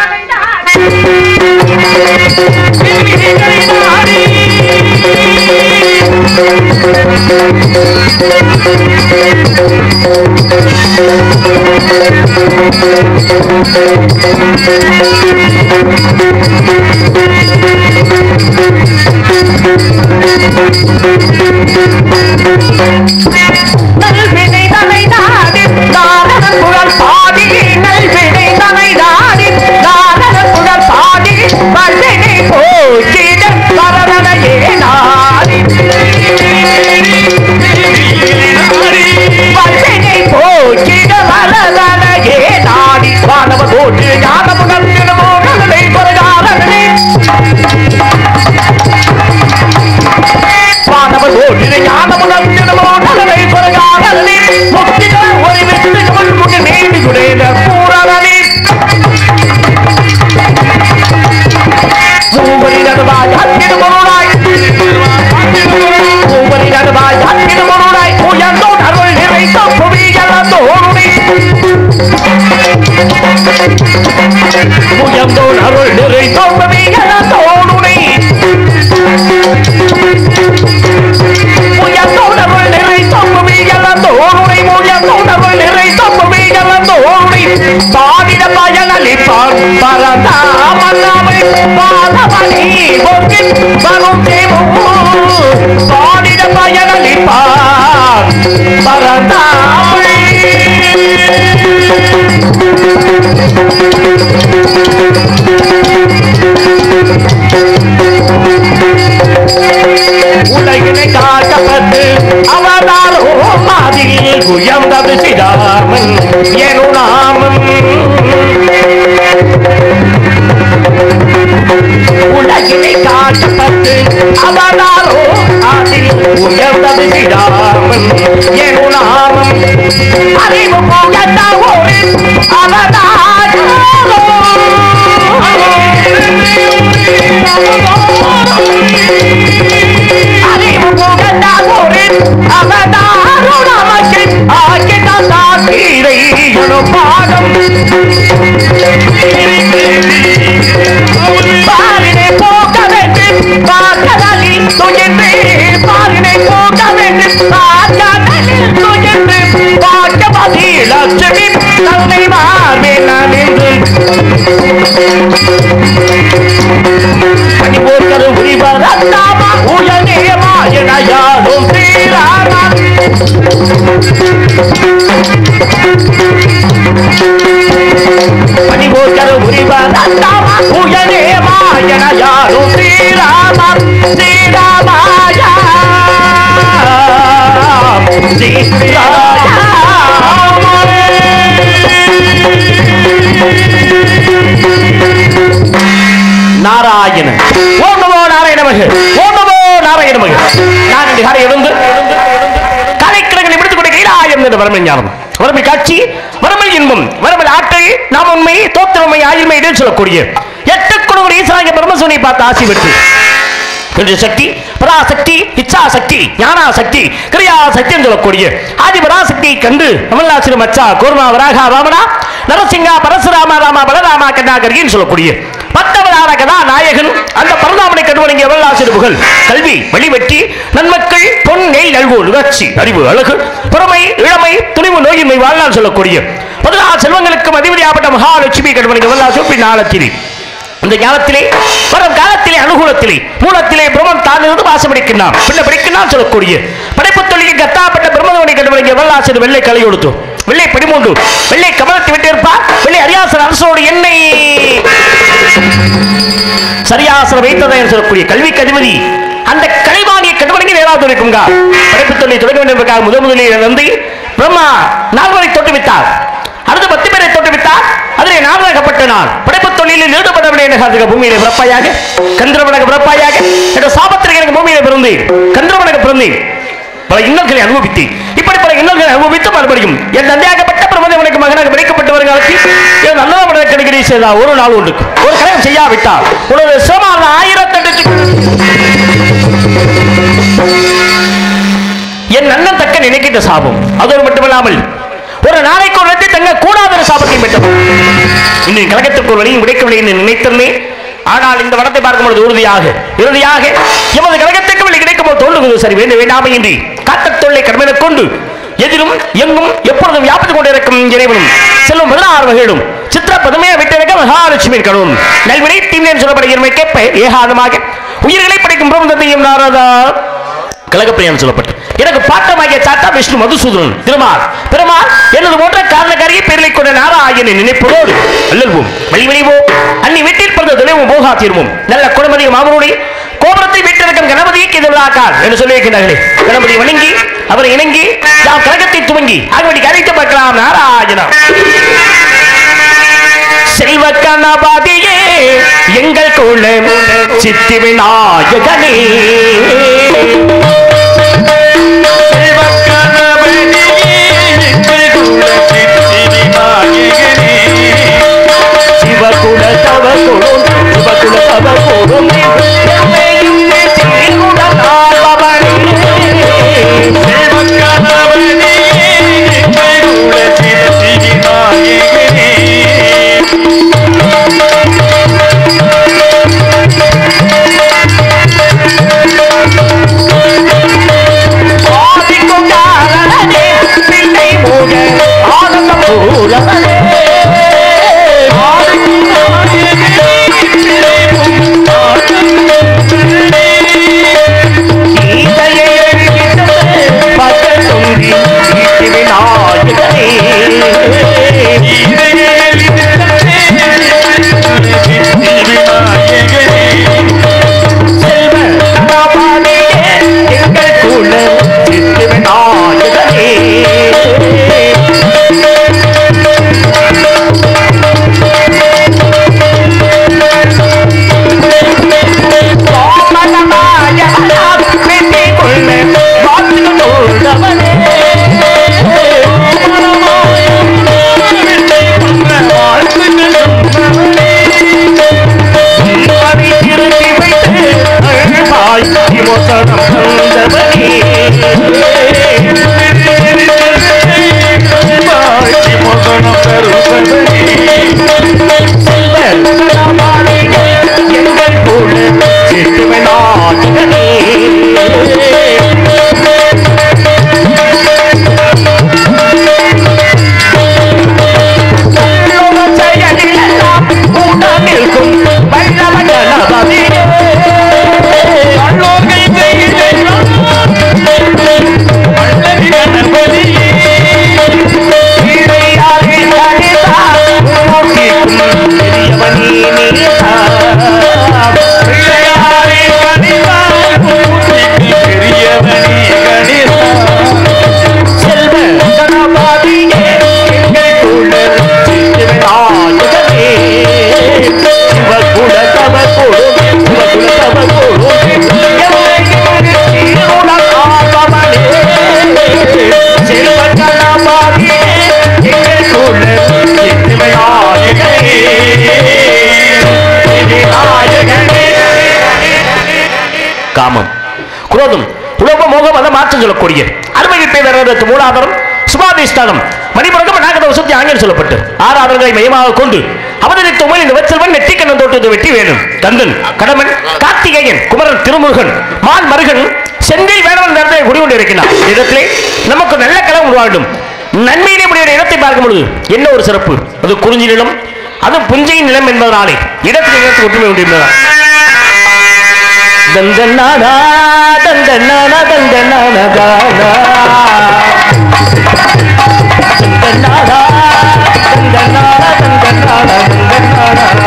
நல்வினை தனை நாடி நாரணன் புகழ் பாடி நல்வினை தனை நாடி நாரணன் புகழ் பாடி வல்வினை போக்கிட வரதனையே நாடி வல்வினை போக்கிட வரதனையே நாடி வானவ கோட்டு ஞானமுடன் திருமோகனை பொருளாளனே வானவர் ஓடின ஞானமுடன் திருமோகனை பொருளாளனே முக்திகள் ஒரு விட்டு முன்முக நீதி குடைந்த பூரணனே மூவரி நடுவாய் அத்திடு பொருளாய் மூவரி நடுவாய் அத்திடு பொருளாய் உயர்ந்தோ அருள் நிறைந்த புவி இழந்தோருணி உயர்ந்தோ அருள் நிறைந்த புவி இழந்தோருணி உயர்ந்தோடருள் நிறை தப்புவி இழந்தோருணி உயர்ந்தோடருள் நிறை தப்புவி இழந்தோருணி பாடிட பயனளிப்பான் பரந்தாமனாமை பாலமணி பொங்கி வரும் தேவோ பாடிட பயனளிப்பான் பரந்தாமணி உலகினை காக்கப்பட்டு அவதாரோ மாதிரியில் உயர்ந்தது சிதாமன் எனு நாமம் உலகினை காக்கப்பட்டு அவதாரோ அதில் உயர்ந்தது சிதாமன் எனு நாமம் அறிவு போகட்ட ஒரு அறிவு போகட்ட ஒரு அவதாரோ நமக்கு ஆக்கிட்ட சாக்கீரை எனும் பாடம் பாரினை போக்க வேண்டும் பார்க்கடலில் துயின்று பாரினை போக்க வேண்டும் பார்க்கடலில் துயின்று பார்க்கபதி லட்சுமி தன்னை மார்பில் அணிந்து பணிபோக்கரு உரிவர் அத்தாமா உயனே மாயனையாடும் ஸ்ரீராமா பணிபோக்கரு உரிவர் அத்தாமா உயனே மாயனையாடும் ஸ்ரீராமா ஸ்ரீராமாயா நாராயண ஓம் நமோ நாராயண மக ஓம் நமோ நாராயண மக நான் இந்த காரை எழுந்து கலைக்கிழங்களை முடித்துக் கொண்ட கைலாயம் என்ற வரமை ஞானம் வரமை காட்சி வரமை இன்பம் வரமல் ஆற்றல் நாம் உண்மை தோத்திரமை ஆயுள்மை இடையில் சொல்லக்கூடிய எட்டு குழுவர் ஈசாங்க பிரம்மசுனை பார்த்து ஆசி பெற்று என்று சக்தி பராசக்தி இச்சா சக்தி ஞானா சக்தி கிரியா சக்தி என்று சொல்லக்கூடிய ஆதி பராசக்தியை கண்டு அமல்லாசிரம் மச்சா கோர்மா வராகா ராமனா நரசிங்கா பரசுராமா ராமா பலராமா கண்ணாகரின்னு சொல்லக்கூடிய பத்தவதார கதா நாயகன் அந்த பரந்தாமனை கண்டுவணங்கிய அமல்லாசிறு புகழ் கல்வி வழிவெட்டி நன்மக்கள் பொன் நெய் நல்கு நுகர்ச்சி அறிவு அழகு பொறுமை இளமை துணிவு நோயின்மை வாழ்நாள் சொல்லக்கூடிய பதினா செல்வங்களுக்கும் அதிபதியாப்பட்ட மகாலட்சுமி கண்டுவணங்கிய அமல்லாசு பின் நாளத்திரி இந்த ஞானத்திலே வரும் காலத்திலே அனுகூலத்திலே மூலத்திலே பிரம்மம் தான் இருந்து வாசமடிக்கின்றான் பின்ன படிக்கின்றான் சொல்லக்கூடிய படைப்பு தொழிலில் கத்தாப்பட்ட பிரம்மதவனை கண்டுபிடிக்க வல்லாசிரியர் வெள்ளை கலை கொடுத்து வெள்ளை படிமூண்டு வெள்ளை கமலத்தை விட்டிருப்பார் வெள்ளை அரியாசர் அரசோடு என்னை சரியாசன வைத்ததை சொல்லக்கூடிய கல்விக்கு அதிபதி அந்த கலைவாணிய கண்டுபிடிக்க ஏதாவது இருக்குங்க படைப்பு தொழிலை தொடங்க வேண்டும் என்பதற்காக முதல் முதலில் வந்து பிரம்மா நால்வரை தோற்றுவித்தார் அடுத்து பத்து பேரை தோற்றுவித்தார் அதிலே நாகப்பட்ட நான் படைப்பு தொழிலில் ஈடுபடவில்லை என்ற காரணத்துக்கு பூமியிலே பிறப்பாயாக கந்திரவனக பிறப்பாயாக என்ற சாபத்திற்கு எனக்கு பூமியிலே பிறந்தேன் கந்திரவனக பிறந்தேன் பல இன்னல்களை அனுபவித்தேன் இப்படி பல இன்னல்களை அனுபவித்து மறுபடியும் என் தந்தையாகப்பட்ட பிரமதேவனுக்கு மகனாக விடைக்கப்பட்ட வருங்காலத்தில் என் நல்லவனுடைய கிடைக்கிறீ செய்தா ஒரு நாள் உண்டு ஒரு கழகம் செய்யாவிட்டால் உனது சிரமம் ஆயிரத்தெட்டு என் அண்ணன் தக்க நினைக்கின்ற சாபம் அதோடு மட்டுமல்லாமல் ஒரு நாளைக்கு ஒரு இடத்தில் தங்க கூடாத சாபத்தையும் பெற்றவர் இன்னும் கழகத்திற்கு ஒரு வழியும் கிடைக்கவில்லை என்று நினைத்தேன் ஆனால் இந்த வடத்தை பார்க்கும் பொழுது உறுதியாக இறுதியாக எமது கழகத்திற்கு வழி கிடைக்கும் போது தோன்றுவது சரி வேண்டும் வேண்டாமை இன்றி காத்த தொல்லை கடமையை கொண்டு எதிரும் எங்கும் எப்பொழுதும் வியாபித்துக் கொண்டிருக்கும் இறைவனும் செல்லும் பதினாறு வகையிலும் சித்திர பதுமையை விட்டிருக்க மகாலட்சுமி கடவுளும் நல்வினை தீவிரம் சொல்லப்படுகிற கேட்ப ஏகாதமாக உயிர்களை படைக்கும் பிரபந்தத்தையும் நாரதா கழகப்பிரியான் சொல்லப்பட்டு எனக்கு பாட்டமாகிய சாத்தா விஷ்ணு மதுசூதனன் திருமால் பெருமாள் எனது போன்ற காரணக்காரியை பேரலை கொண்ட நாராயணனை நினைப்பதோடு அல்லல்வோம் வழிவழிவோம் அன்னி வீட்டில் பிறந்த துணைவும் போகா தீர்வோம் நல்ல குணமதி மாமனுடைய கோபுரத்தை வீட்டிருக்கும் கணபதியை எதிர்விழாக்கார் என்று சொல்லியிருக்கிறார்களே கணபதி வணங்கி அவரை இணங்கி நாம் கழகத்தை துவங்கி ஆகவடிக்கு அழைத்து பார்க்கலாம் நாராயணா செல்வ கணபதியே எங்கள் குல சித்தி விநாயகனே செல்வ சிவகுல தவ குலம் சிவகுல தவ குலம் எம்மையும் சீருடன் ஆள்பவனே. ஆதிக்கும் காரணனே, பிள்ளை மூக ஆனந்தம் பூரவனே. கீதையை எழுதிட்டு பகல் தொங்கி ஈட்டி விநாயகனே. செல்வ கணபதியே, எங்கள் குல சித்தி விநாயகனே. சோமனமாயனாம் வெற்றிக் கொள்ள வாழ்த்து தோழவனே. தீபனை திருத்தி வைத்து அழுவாய் விமோசனம் தந்தவனே. செல்வ கணபதியே, எங்கள் குல சித்தி விநாயகனே. செயலிலெல்லாம் உடனிருக்கும் வல்லவ கணபதியே. இறையாறே கணிதா, உனக்கிக்கும் பெரியவனே நீதா. செல்வ கணபதியே, எங்கள் குல சித்தி விநாயகனே. சிவகுல தவ கொடும், சிவகுல தவ கொடும், எம்மையும் சீருடன் ஆள்பவனே. செல்வ கணபதியே, எங்கள் குல சித்தி விநாயகனே. விநாயகனே. காமம் குரோதம் உலக மோகம் அதை மாற்றம் சொல்லக்கூடிய அருமையில் பேரத்து மூலாதாரம் சுபாதிஷ்டானம் மணிமுழக்கம் நாகத வசதி ஆங்கிலம் சொல்லப்பட்டு ஆறாதங்களை மையமாக கொண்டு அவதரித்த உமல் இந்த வெச்சல்வன் நெற்றிக்கண்ணன் தோட்டத்தை வெட்டி வேணும் கந்தன் கடமன் கார்த்திகேயன் குமரன் திருமுருகன் மான் மருகன் செந்தில் வேடவன் நேரத்தை குடிகொண்டு இருக்கிறார் இடத்திலே நமக்கு நல்ல கலம் உருவாடும் நன்மையிலே முடிகிற இடத்தை பார்க்கும் பொழுது என்ன ஒரு சிறப்பு அது குறிஞ்சி நிலம் அது புஞ்சையின் நிலம் என்பதனாலே இடத்தில் இடத்தில் ஒற்றுமை உண்டு என்பதால் தந்தனானா தந்தனானா தந்தனானா தானா தந்தனானா தந்தனானா தந்தனானா தந்தனானா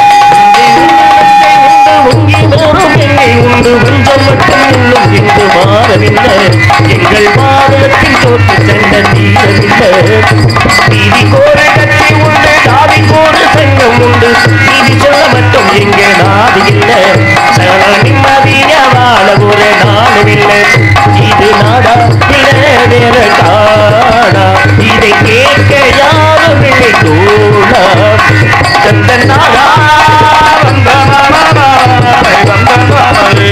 உங்கி தோறும் என்னை உண்டு கொஞ்சம் மட்டும் இன்னும் இங்கு மாறவில்லை எங்கள் மாதத்தின் தோற்று சண்ட தீரவில்லை நீதி கோர கட்சி உண்டு சாதி கோர சங்கம் உண்டு நீதி சொல்ல மட்டும் எங்கே நாடு இல்லை சகல நிம்மதிய வாழ ஒரு நாளும் இல்லை இது நாடா இல்லை வேற காடா இதை கேட்க யாரும் இல்லை தோழா தந்த நாடா வந்த நாடா வந்த நாடே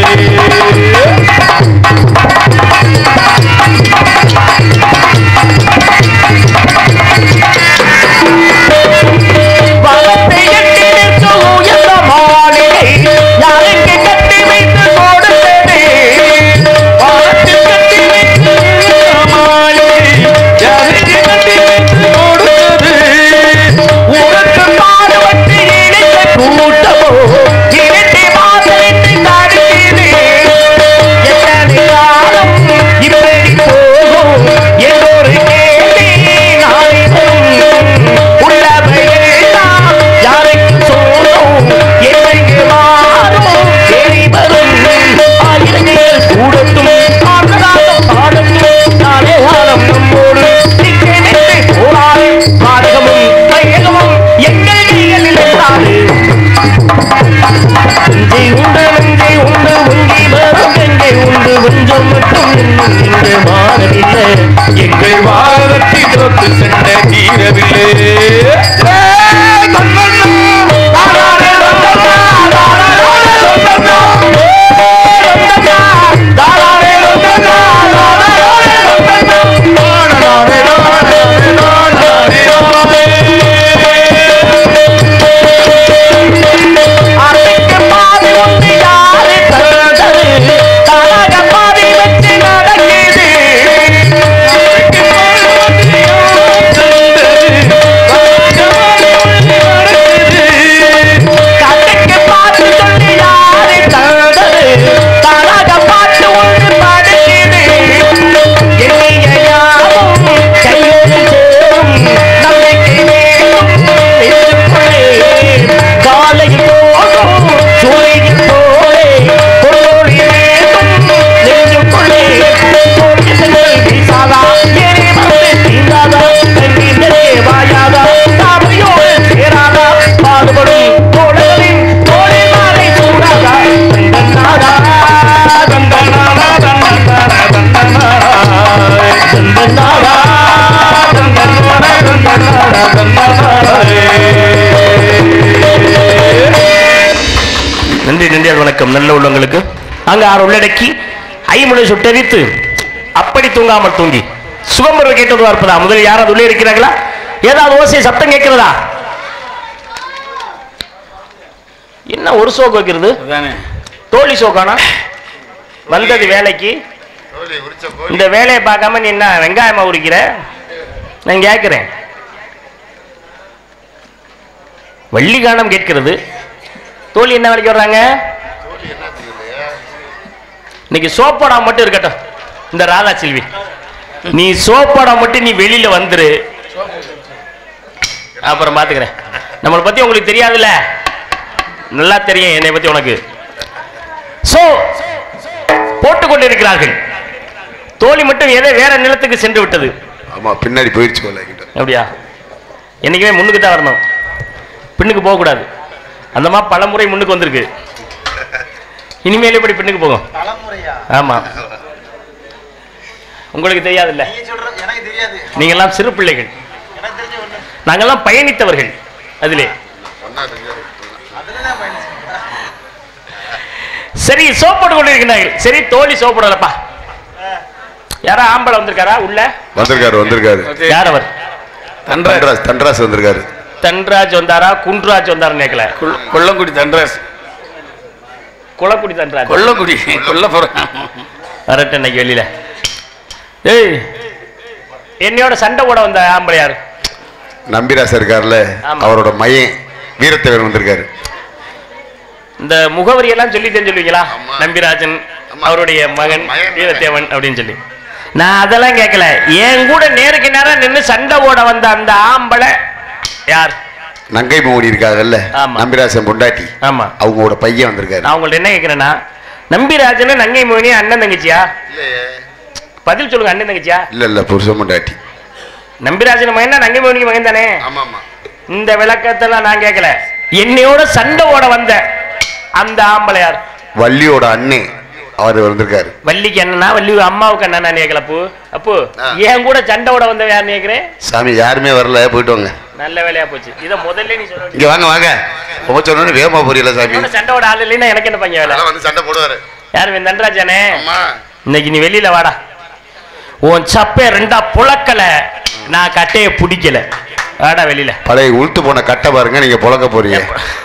எங்கள் வாரத்தை தொட்டு சென்ற தீரவில்லை நன்றி நன்றியால் வணக்கம் நல்ல உள்ளங்களுக்கு அங்க ஆறு உள்ளடக்கி ஐமுறை சுட்டரித்து அப்படி தூங்காமல் தூங்கி சுகம்பரம் கேட்டது பார்ப்பதா முதலில் யாராவது உள்ளே இருக்கிறார்களா ஏதாவது ஓசை சத்தம் கேட்கிறதா என்ன ஒரு சோக்கு வைக்கிறது அதானே தோழி சோக்கானா வந்தது வேலைக்கு இந்த வேலையை பார்க்காம நீ என்ன வெங்காயமா உரிக்கிற நான் கேட்கிறேன் வள்ளிகானம் கேட்கிறது தோழி என்ன வேலைக்கு வர்றாங்க இன்னைக்கு சோப்படா மட்டும் இருக்கட்டும் இந்த ராதா செல்வி நீ சோப்படா மட்டும் நீ வெளியில வந்துரு அப்புறம் பாத்துக்கிறேன் நம்மளை பத்தி உங்களுக்கு தெரியாதுல்ல நல்லா தெரியும் என்னை பத்தி உனக்கு சோ போட்டுக் கொண்டிருக்கிறார்கள் தோழி மட்டும் எதை வேற நிலத்துக்கு சென்று விட்டது ஆமா பின்னாடி போயிடுச்சு போல என்கிட்ட. அப்படியா என்னைக்குமே முன்னுக்கு தான் வரணும் பின்னுக்கு போகக்கூடாது அந்த மாதிரி பல முறை முன்னுக்கு வந்திருக்கு இனிமேல் இப்படி பின்னுக்கு போகும் ஆமா உங்களுக்கு தெரியாதுல்ல எனக்கு தெரியாது நீங்கெல்லாம் சிறு பிள்ளைகள் எனக்கு தெரிஞ்ச ஒண்ணு நாங்கெல்லாம் பயணித்தவர்கள் அதிலே அதுலதான் பயணிச்சு சரி சோப்போட்டு கொண்டிருக்கிறார்கள் சரி தோழி சோப்படலப்பா யாரா ஆம்பளை வந்திருக்காரா உள்ள வந்திருக்காரு வந்திருக்காரு யார் அவர் தன்ராஜ் தன்ராஜ் வந்திருக்காரு தன்ராஜ் வந்தாரா குன்ராஜ் வந்தாரா கேட்கல கொல்- கொல்லங்குடி தண்டராஸ் குளக்குடி தன்ராஜ் கொல்லங்குடி கொல்லப்புறம் வரட்டும் இன்னைக்கு வெளியில ஏய் என்னையோட சண்டை போட வந்த ஆம்பளை யாரு நம்பிராசர் இருக்காருல்ல ஆமா. அவரோட மையன் வீரத்தேவன் வந்திருக்காரு இந்த முகவரி எல்லாம் சொல்லித்தேன்னு சொல்லுவீங்களா நம்பிராஜன் ஆமா. அவருடைய மகன் மகன். வீரத்தேவன் அப்படின்னு சொல்லி நான் அதெல்லாம் கேட்கல என் கூட நேருக்கு நேரம் நின்று சண்டை போட வந்த அந்த ஆம்பளை யார் நங்கை மோடி இருக்காங்கல்ல ஆமா. நம்பிராசன் பொண்டாட்டி ஆமா அவங்களோட பையன் வந்திருக்காரு நான் உங்கள்ட்ட என்ன கேட்கிறேன்னா நம்பிராஜன் நங்கை மோகினி அண்ணன் தங்கச்சியா பதில் சொல்லுங்க அண்ணன் தங்கச்சியா இல்ல இல்ல புருஷன் பொண்டாட்டி நம்பிராஜன் மகன் நங்கை மோகினிக்கு மகன் தானே ஆமா ஆமா இந்த விளக்கத்தெல்லாம் நான் கேட்கல என்னையோட சண்டை ஓட வந்த அந்த ஆம்பளையார் வள்ளியோட அண்ணே அவர் வந்திருக்காரு வள்ளிக்கு என்னன்னா வள்ளி அம்மாவுக்கு என்னன்னா கேட்கல அப்பு அப்பு ஆ. என் கூட சண்டை ஓட வந்த யார் கேட்கிறேன் சாமி யாருமே வரல போயிட்டு வாங்க நல்ல வேலையா போச்சு இதை முதல்ல நீ சொல்ல இங்க வாங்க வாங்க உங்க சொன்னோன்னு வேகமா புரியல சாமி என்னோட சண்டை ஓட ஆள் இல்லைன்னா எனக்கு என்ன பையன் வேலை அதெல்லாம் வந்து சண்டை போடுவாரு யார் நன்றாஜானே அம்மா இன்னைக்கு நீ வெளியில வாடா உன் சப்பை ரெண்டா புழக்கல நான் கட்டைய பிடிக்கல வாடா வெளியில பழைய உளுத்து போன கட்டை பாருங்க நீங்க புழக்க போறீங்க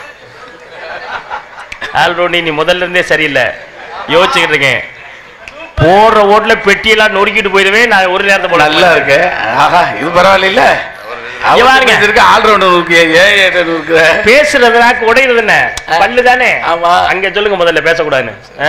ஆல்ரெடி நீ முதல்ல இருந்தே சரியில்லை யோசிச்சுக்கிட்டு இருக்கேன் போடுற ஓட்டுல பெட்டியெல்லாம் நொறுக்கிட்டு போயிடுவேன் நான் ஒரு நேரத்தை போட நல்லா இருக்கு ஆஹா இது பரவாயில்ல இங்க பாருங்க. இருக்கு ஆல்ரவுண்டர் இருக்கு ஏ ஏ இருக்கு பேசுறது நாக்கு உடையிறது என்ன பல்லு தானே ஆமா. அங்க சொல்லுங்க முதல்ல பேசக்கூடாதுன்னு ஆ.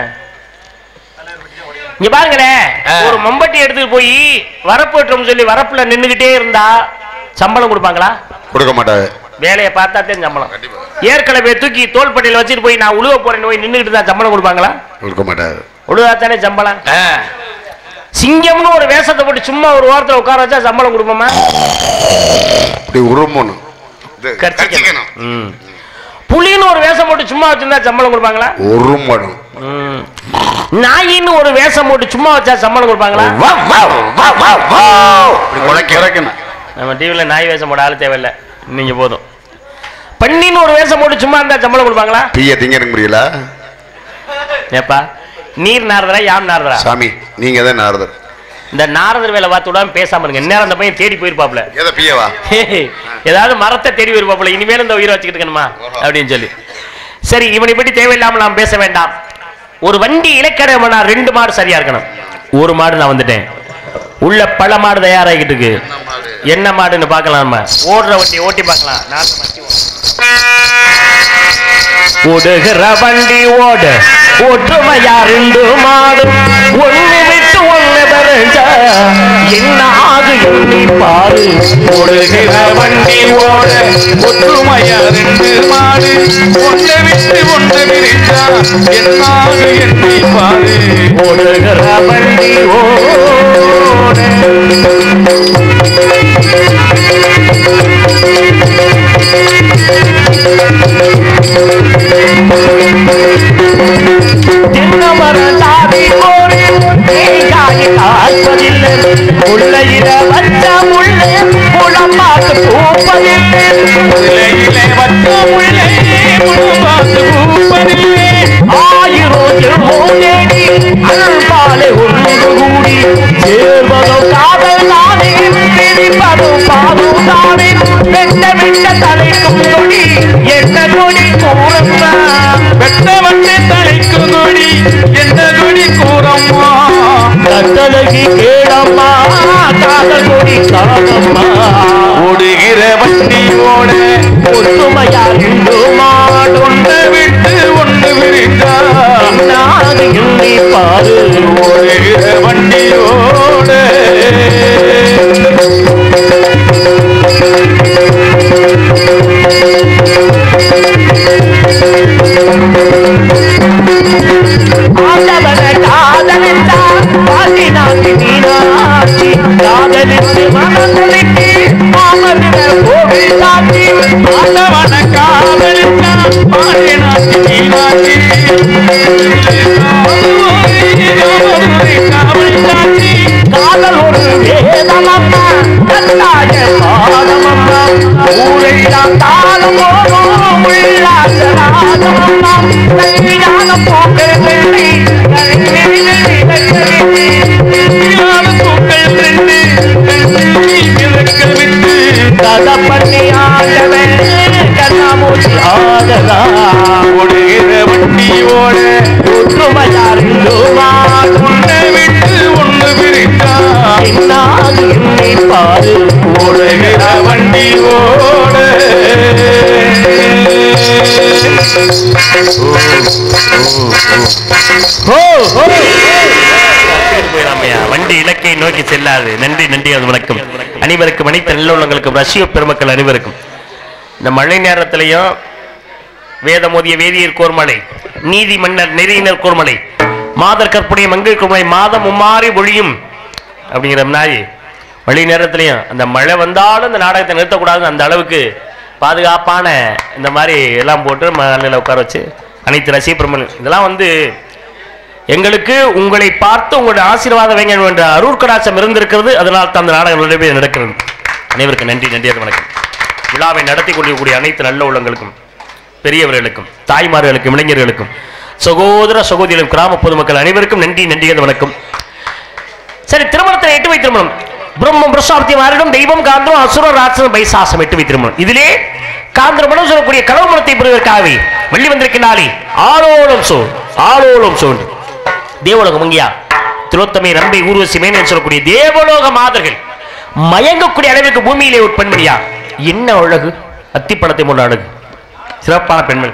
இங்க பாருங்களேன் ஆ. ஒரு மம்பட்டி எடுத்துட்டு போய் வரப்பு வெட்டுறோம்னு சொல்லி வரப்புல நின்னுகிட்டே இருந்தா சம்பளம் கொடுப்பாங்களா கொடுக்க மாட்டாங்க வேலையை பார்த்தா தான் சம்பளம் ஏற்கனவே தூக்கி தோள்பட்டியில வச்சுட்டு போய் நான் உழுவ போறேன்னு போய் நின்னுகிட்டு தான் சம்பளம் கொடுப்பாங்களா கொடுக்க மாட்டாங்க உழுவா தானே சம்பளம் ஆ, சிங்கம்னு ஒரு வேஷத்தை போட்டு சும்மா ஒரு ஓரத்துல உட்கார வச்சா சம்பளம் கொடுப்போமா இப்படி உருமணும் இது கர்ச்சிக்கணும் ம். புலின்னு ஒரு வேஷம் போட்டு சும்மா வச்சிருந்தா சம்பளம் கொடுப்பாங்களா உருமணும் ம். நாயின்னு ஒரு வேஷம் போட்டு சும்மா வச்சா சம்பளம் கொடுப்பாங்களா வா, வா, வா, வா, வா. இப்படி குலைக்க. இறக்கணும் நம்ம டிவியில் நாய் வேஷம் போட ஆள் தேவையில்லை நீங்க போதும் பண்ணின்னு ஒரு வேஷம் போட்டு சும்மா இருந்தா சம்பளம் கொடுப்பாங்களா பீய திங்க முடியல ஏப்பா நீர் நாரதரா யாம் நாரதரா சாமி நீங்க தான் நாரதர் இந்த நாரதர் வேலை பார்த்து விடாம பேசாம இருங்க நேரம் அந்த பையன் தேடி போயிருப்பாப்ல எதை பீயவா ஏதாவது மரத்தை தேடி போயிருப்பாப்ல இனிமேல் இந்த உயிரை வச்சுக்கிட்டு இருக்கணுமா அப்படின்னு சொல்லி சரி இவனை பற்றி தேவையில்லாமல் நாம் பேச வேண்டாம் ஒரு வண்டி இலக்கணம்னா ரெண்டு மாடு சரியா இருக்கணும் ஒரு மாடு நான் வந்துட்டேன் உள்ள பல மாடு தயாராகிட்டு இருக்கு என்ன மாடுன்னு பார்க்கலாம் நம்ம ஓடுற வண்டி ஓட்டி பார்க்கலாம் நாட்டு வண்டி ஓடுகிற வண்டி ஓட ஒற்றுமையா ரெண்டு மாடு ஒண்ணு விட்டு ஒண்ணு பெருஞ்ச என்ன ஆகு எண்ணி பாரு ஓடுகிற வண்டி ஓட ஒற்றுமையா ரெண்டு மாடு ஒன்றை விட்டு ஒன்று விரித்தா என்னாக எண்ணி பாரு ஓடுகிற வண்டி ஓட தென்னமர சாதி கோரி தேங்காய் காய்ப்பதில்லை முள்ளையில வச்ச முள்ளே குளம்பாக்கு பூப்பதில்லை இலையிலே வட்ட முள்ளே முழு பார்த்து பூப்பதில்லை ஆயிரம் திருமோதேடி அருள்பாலை ஒன்று கூடி சேர்வதும் காதல் தானே பிரிப்பதும் பாதும் தானே வெட்ட வெட்ட தலைக்கும் கொடி என்ன கொடி கூறம்மா வெட்ட வட்ட தலைக்கு கொடி என்ன கொடி கூறம்மா கட்டழகி கேளம்மா காதல் கொடி காணம்மா ஓடுகிற வண்டி ஓட ஒற்றுமையா இந்து மாடும் ஒன்றை விட்டு ஒன்று விரித்தா நாடு எண்ணி பாரு ஓடுகிற வண்டி ஓட ஆண்டவனை காதலித்தா பாட்டி நாட்டி மீனாட்சி காதலித்து மனதளித்து மாமன்னர் கோவில் சாட்சி ஆண்டவன காதலித்தா பாடி நாட்டி மீனாட்சி காவல் சாட்சி காதல் ஒரு வேதமம்மா கட்டாய பாதமம்மா ஊரெல்லாம் தாளம் போகும் உள்ளாச ராகமம்மா கல்யாண போக்கள் வெள்ளி இல்லாத பூக்கள் ரெண்டு கண்ணில் மிதக்க விட்டு கதை பண்ணி ஆண்டவன் கண்ணாமூச்சி ஆடலா ஓடுகிற வண்டி ஓட ஒற்றுமையாரில்லோ ஒன்றை விட்டு ஒன்று பிரித்தா என்னாது என்னை பாரு ஓடுகிற வண்டி ஓட ஹோ ஹோ போயிடாமையா வண்டி இலக்கை நோக்கி செல்லாது நன்றி நன்றி அது வணக்கம் அனைவருக்கும் அனைத்து நல்லுள்ளங்களுக்கும் ரஷ்ய பெருமக்கள் அனைவருக்கும் இந்த மழை நேரத்திலையும் வேதமோதிய வேதியர் கோர்மலை நீதி மன்னர் நெறியினர் கோர்மலை மாதர் கற்புடைய மங்கை கோர்மலை மாதம் மும்மாறி ஒழியும் அப்படிங்கிற நாய் மழை நேரத்திலையும் அந்த மழை வந்தாலும் இந்த நாடகத்தை நிறுத்தக்கூடாது அந்த அளவுக்கு பாதுகாப்பான இந்த மாதிரி எல்லாம் போட்டு மலையில் உட்கார வச்சு அனைத்து ரசிக பெருமக்கள் இதெல்லாம் வந்து எங்களுக்கு உங்களை பார்த்து உங்களுடைய ஆசீர்வாதம் வேண்டும் என்ற அருள் கடாட்சம் இருந்திருக்கிறது அதனால் தான் அந்த நாடகம் நிறைவே நடக்கிறது அனைவருக்கும் நன்றி நன்றியாக வணக்கம் விழாவை நடத்தி கொண்டிருக்கக்கூடிய அனைத்து நல்ல உள்ளங்களுக்கும் பெரியவர்களுக்கும் தாய்மார்களுக்கும் இளைஞர்களுக்கும் சகோதர சகோதரிகளும் கிராம பொதுமக்கள் அனைவருக்கும் நன்றி நன்றியாக வணக்கம் சரி திருமணத்தை எட்டு வை திருமணம் பிரம்மம் பிரசாப்தி மாறிடும் தெய்வம் காந்தம் அசுர ராட்சசம் பைசாசம் எட்டு வை திருமணம் இதிலே காந்திரமணம் சொல்லக்கூடிய கடவுமணத்தை பெறுவதற்காகவே வெள்ளி வந்திருக்கின்றாலே ஆளோளம் சோ ஆளோளம் சோண்டு தேவலோக மங்கியா திரோத்தமை நம்பை ஊர்வசி மேனன் சொல்லக்கூடிய தேவலோக மாதர்கள் மயங்கக்கூடிய அளவிற்கு பூமியிலே ஒரு பெண்மணியா என்ன அழகு அத்திப்பழத்தை முள்ள அழகு சிறப்பான பெண்மணி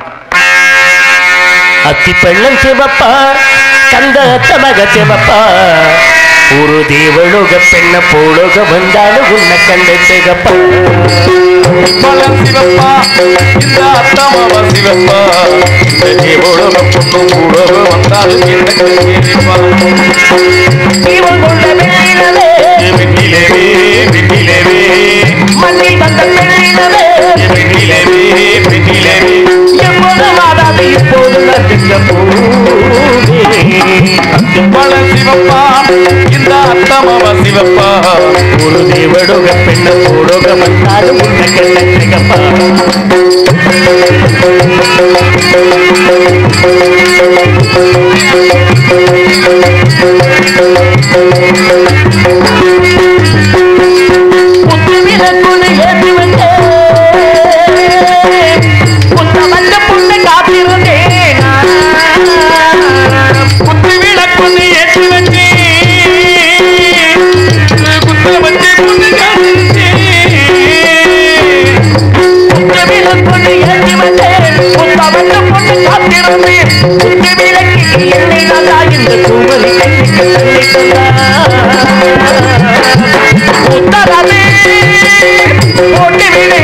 அத்தி பெண்ணம் சிவப்பா கந்த தமக சிவப்பா ஒரு தேவலோக பெண்ண போலோக வந்தாலும் உன்னை கண்ட சிகப்பா பலம் சிவப்பா இந்த அத்தமவ சிவப்பா இந்த தேவோட பொண்ணு கூடவே வந்தாலும் என்ன கேட்பா இவன் கொண்ட வெள்ளினவே விண்ணிலவே விண்ணிலவே மண்ணில் வந்த பெண்ணினவே விண்ணிலவே விண்ணிலவே எப்போது மாறாது இப்போது நட்டுங்க பூவே சிவப்பா இந்த அத்தமவ சிவப்பா ஒரு தேவடுக பெண்ண போடுக வந்தாலும் உன்னை கண்ட சிகப்பா குத்து விளக்குன்னு ஏற்றி வந்தேன். குத்த வந்த பொண்ணை காத்திருந்தேன் நான். குத்து விளக்குன்னு ஏற்றி வச்சு குத்த வச்சு பொண்ணு காத்திருச்சு குத்துவிளக்குன்னு ஏற்றி வந்தேன். குத்த வந்த பொண்ணை காத்திருந்தேன். குத்துவிளக்கில் என்னை நல்லா இந்த குமரி கண்ணுக்கு தன்னை தந்தார். உத்தரவே போட்டு விடு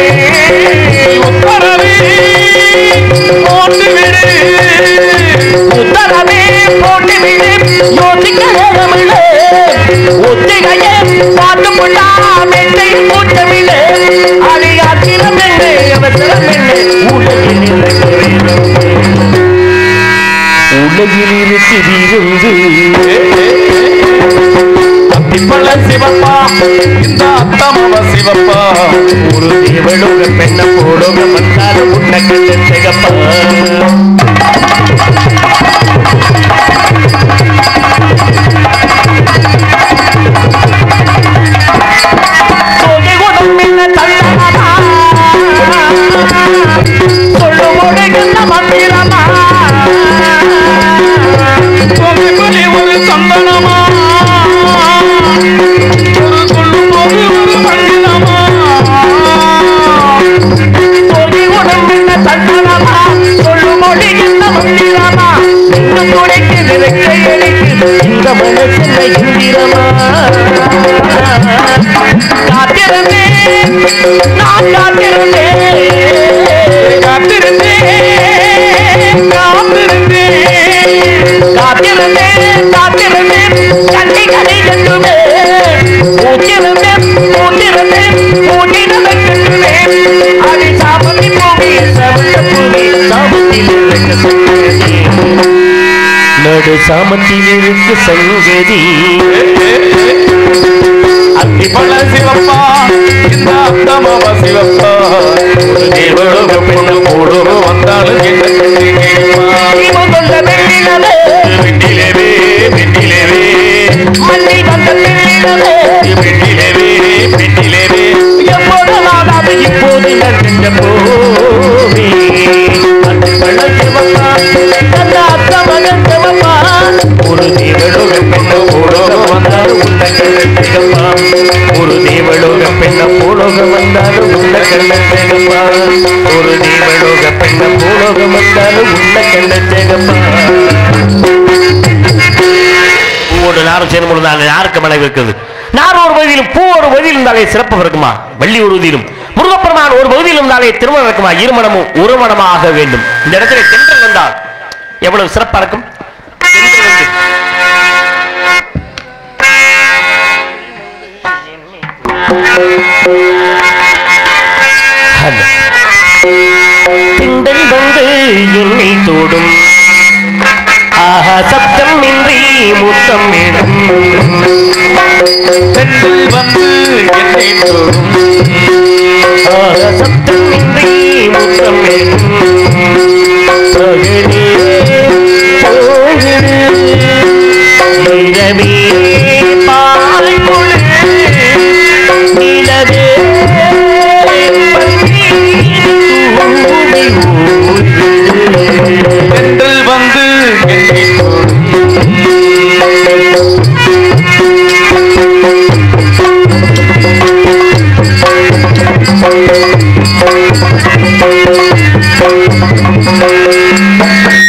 உத்தரவே போட்டு விடு உத்தரவே போட்டு விடு யோசிக்க நேரமில்லை ஒத்திகையே பார்த்து கொண்டா மெத்தை கூட்டமில்லை அழியாத்திரம் என்ன அவசரம் என்ன உலகில் இருக்கிறது உலகில் இருக்கிறது அத்திப்பழ சிவப்பா இந்த அத்தமவ சிவப்பா ஒரு தேவளுக பெண்ண போடுக வந்தாலும் உன்னை கண்டு சிகப்பா சோகை குணம் என்ன தள்ளலாமா? சொல்லு மொழிகின்ற மந்திரமா? பொறி பொறி ஒரு சந்தனமா ஒரு சொல்லும் போது ஒரு மந்திரமா சோகை குணம் என்ன தள்ளலாமா? சொல்லு மொழிகின்ற மந்திரமா? நின்று துடைக்கு நிறக்கை அடிக்கு இந்த மனசில் இந்திரமா காத்திருந்தேன் நான் காத்திருந்தேன் காத்திருந்தேன் காத்திருந்தேன் காத்திருந்தேன் காத்திருந்தேன் கண்ணி கதை கட்டுமே பூத்திருந்தேன் பூத்திருந்தேன் பூட்டினதை கட்டுமே அடி சாபத்தி பூமி சவந்த பூமி சாபத்தில் இருக்க சங்கதி நடு சாமத்தில் இருக்கு சங்கதி அத்திப்பழ சிவப்பா இந்த அத்தமவ சிவப்பா ஒரு தேவலோக பெண்ணு போடுவ வந்தாலும் என்ன கண்டு கேட்பா தீபம் கொண்ட வெள்ளினவே வெண்ணிலவே வெண்ணிலவே மண்ணில் வந்த வெள்ளினவே வெண்ணிலவே வெண்ணிலவே எப்போது நாடாது இப்போது நெஞ்ச போவி அது பழசிவப்பா அந்த அத்த மகன் சிவப்பா ஒரு தேவலோக பெண்ண போலோக வந்தாலும் உன்னை கண்ட சிகப்பா ஒரு தேவலோக பெண்ண போலோக வந்தாலும் உன்னை கண்ட சிகப்பா ஒரு தேவலோக பெண்ண போலோக வந்தாலும் உன்னை கண்ட சிகப்பா பூவோடு நாரும் சேரும் பொழுது அங்கே யாருக்கு மனைவி இருக்குது நார் ஒரு பகுதியிலும் பூ ஒரு பகுதியில் இருந்தாலே சிறப்பு இருக்குமா வள்ளி ஒரு பகுதியிலும் முருகப்பெருமான் ஒரு பகுதியில் இருந்தாலே திருமணம் இருக்குமா இருமணமும் ஒரு மனமாக வேண்டும் இந்த இடத்துல தென்றல் வந்தால் எவ்வளவு சிறப்பா இருக்கும் தென்றல் வந்து அந்த திண்டல் வந்து என்னை தோடும் ஆஹா சப்தம் இன்றி முத்தம் இடும் பெண்கள் வந்து என்னை தொடும் ஆஹா சப்தம் இன்றி முத்தம் இடும் பகலே போகுது இரவே பால் பொழுது நிலவே பள்ளி தூவி ஊறுது. பெண்கள் வந்து என்னை தொடும் ஆ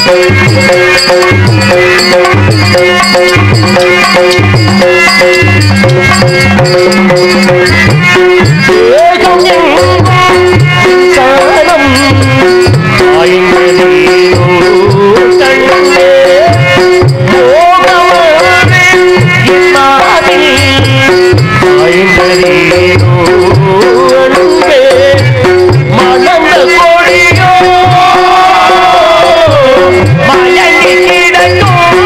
ஏகம் எங்கும் சரணம் ஆய்ந்ததேனோ கண்ணே மோகமானே இன்னாதில் ஆய்ந்ததேனோ அன்பே மலர்ந்த கொடியோ மயங்கி கிடக்கும்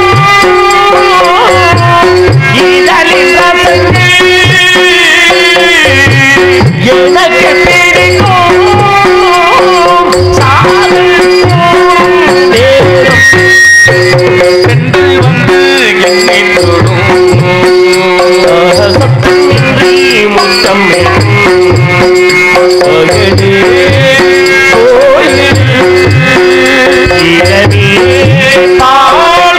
இதழில் ரசங்கள் எனக்கு பிடிக்கும் சாகும் நேரம் பெண்கள் வந்து என்னை தொடும் சத்தமின்றி முத்தம் அகலே கோயில் இரவே பால்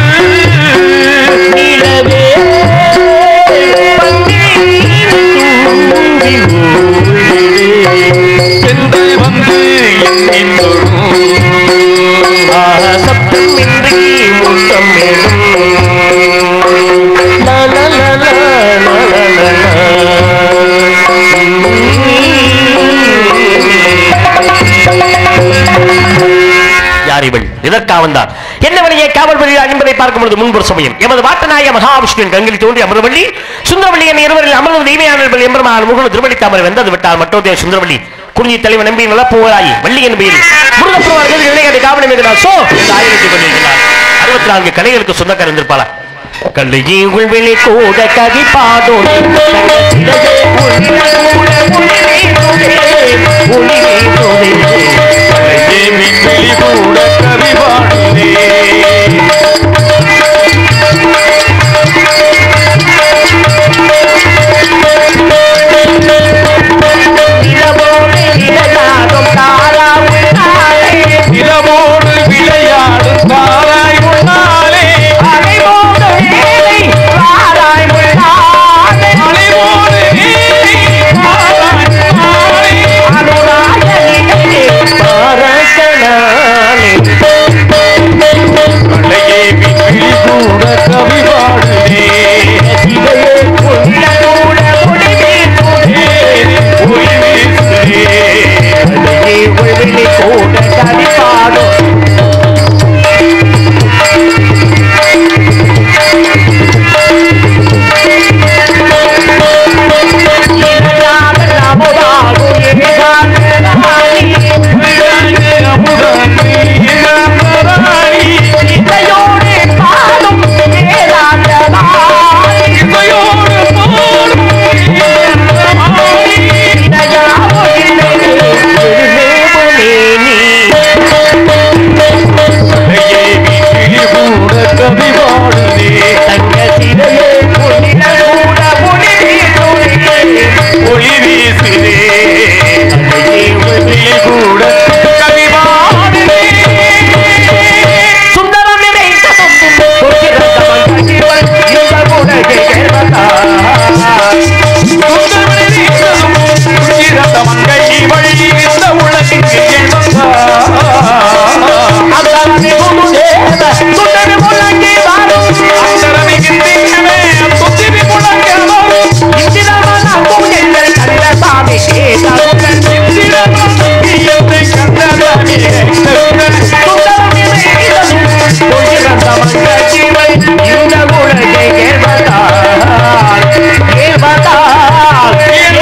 நிலவே பன்னீர் தூவி ஓடிடு. பெண்கள் வந்து என்னை தொடும் சப்தமின்றி முத்தம் யார் இவள் இதற்காக வந்தார் என்ன வழியை காவல் வருகிறார் என்பதை பார்க்கும் பொழுது முன்பொரு சமயம் எமது வாட்டநாயக மகாவிஷ்ணுவின் கங்கில் தோன்றி அமர்வள்ளி சுந்தரவள்ளி என இருவரில் அமர்வு தெய்வயானவர்கள் எம்பெருமான் முகன் திருவள்ளி தாமரை வெந்தது விட்டார் மட்டோதய சுந்தரவள்ளி குறிஞ்சி தலைவன் நம்பி நலப்போராயி வள்ளி என் பெயரில் முருகப்பெருமார்கள் இளைஞரை காவலம் இருக்கிறார் சோ என்று ஆயிரத்தி கொண்டிருக்கிறார் அறுபத்தி நான்கு கலைகளுக்கு சொந்தக்காரர் இருந்திருப்பாளா கல்லையே உள்வெளி கூட கவி பாடும் தேவி கிளி கூட கவி பாடுதே நிலவோடு விளையாடும் தாராய் முன்னாலே அலைவோடு நீலி தாராய் முன்னாலே கலையே விக்கிளி கூட கவி பாடுதே ஒளி வீசுதே விழாங்கு அமுதாங்கி இளந்தராணி இசையோடு பாடும் இளந்தராணி கலையே விக்கிளி கூட கவி பாடுதே ஒளி வீசுதே விக்கிளி கூட கவி பாடுதே சுந்தரம் நிறைந்ததும் பொக்கிரத்தமன் கட்டிவள் இந்த உலகை கேள்வதால். அந்தரமே முழுதேவ சுந்தரி முழங்கி வாரும். இந்திரமன பூஜைகள் கண்ட சாமி கேட்டவுடன் சுந்தரம் நிறைந்ததும் பொக்கிரத்தமன் கட்டிவள் இந்த உலகை கேள்வதால். கேள்வதால்.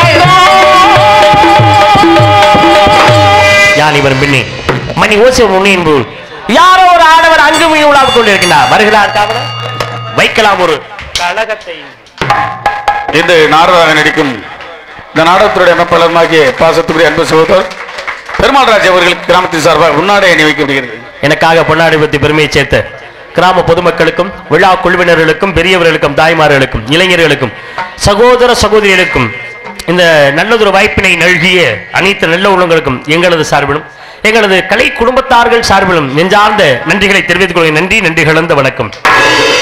யான் இவர் பின்னே மணி ஓசை முன்னேன் போல் யாரோ ஒரு ஆடவர் அங்கு மீன் உலாவிக் கொண்டிருக்கிறார் வருகிறார் காவலர் வைக்கலாம் ஒரு கழகத்தை இந்த நாடகம் நடிக்கும் இந்த நாடகத்துடைய அமைப்பாளருமாகிய பாசத்துக்குரிய அன்பு சகோதரர் பெருமாள் ராஜ் அவர்கள் கிராமத்தின் சார்பாக முன்னாடி அணி வைக்கப்படுகிறது எனக்காக பொன்னாடி பத்தி பெருமையை சேர்த்த கிராம பொதுமக்களுக்கும் விழா குழுவினர்களுக்கும் பெரியவர்களுக்கும் தாய்மார்களுக்கும் இளைஞர்களுக்கும் சகோதர சகோதரிகளுக்கும் இந்த நல்லதொரு வாய்ப்பினை நல்கிய அனைத்து நல்ல உள்ளங்களுக்கும் எங்களது சார்பிலும் எங்களது கலை குடும்பத்தார்கள் சார்பிலும் நெஞ்சார்ந்த நன்றிகளை தெரிவித்துக் கொள்கிறேன் நன்றி நன்றி கலந்த வணக்கம்